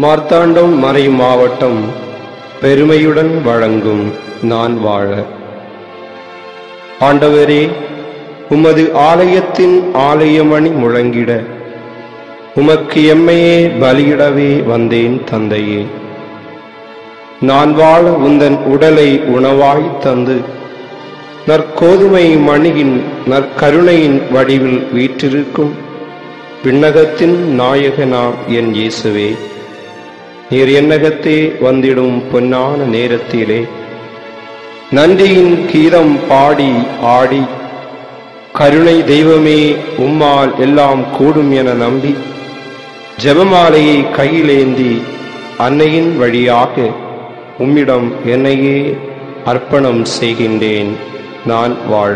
மார்த்தாண்டம் மறை மாவட்டம் பெருமையுடன் வழங்கும் நான் வாழ ஆண்டவரே உமது ஆலயத்தின் ஆலயமணி முழங்கிட உமக்கு எம்மையே பலியிடவே வந்தேன் தந்தையே நான் வாழ உந்தன் உடலை உணவாய் தந்து நற்கோதுமை மணியின் நற்கருணையின் வடிவில் வீற்றிருக்கும் விண்ணகத்தின் நாயகனாம் என் இயேசுவே நீர் என்னகத்தே வந்திடும் பொன்னான நேரத்திலே நன்றியின் கீதம் பாடி ஆடி கருணை தெய்வமே உம்மால் எல்லாம் கூடும் என நம்பி ஜெபமாலையை கையிலேந்தி அன்னையின் வழியாக உம்மிடம் என்னையே அர்ப்பணம் செய்கின்றேன் நான் வாழ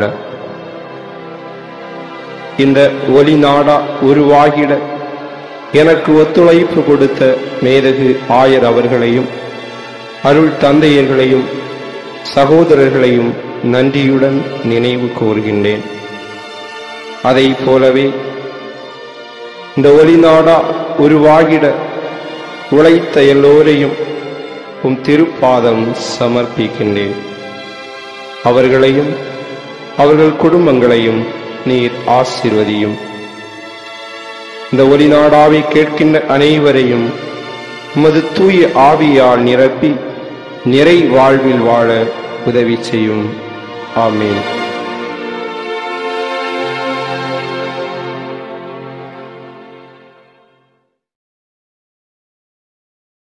இந்த ஒளி நாடா உருவாகிட எனக்கு ஒத்துழைப்பு கொடுத்த மேதகு ஆயர் அவர்களையும் அருள் தந்தையர்களையும் சகோதரர்களையும் நன்றியுடன் நினைவு கூறுகின்றேன் அதை போலவே இந்த ஒளிநாடா உருவாகிட உழைத்த எல்லோரையும் உம் திருப்பாதம் சமர்ப்பிக்கின்றேன் அவர்களையும் அவர்கள் குடும்பங்களையும் நீர் ஆசிர்வதியும் இந்த ஒளிநாடாவை கேட்கின்ற அனைவரையும் உமது தூய ஆவியால் நிரப்பி நிறை வாழ்வில் வாழ உதவி செய்யும் ஆமீன்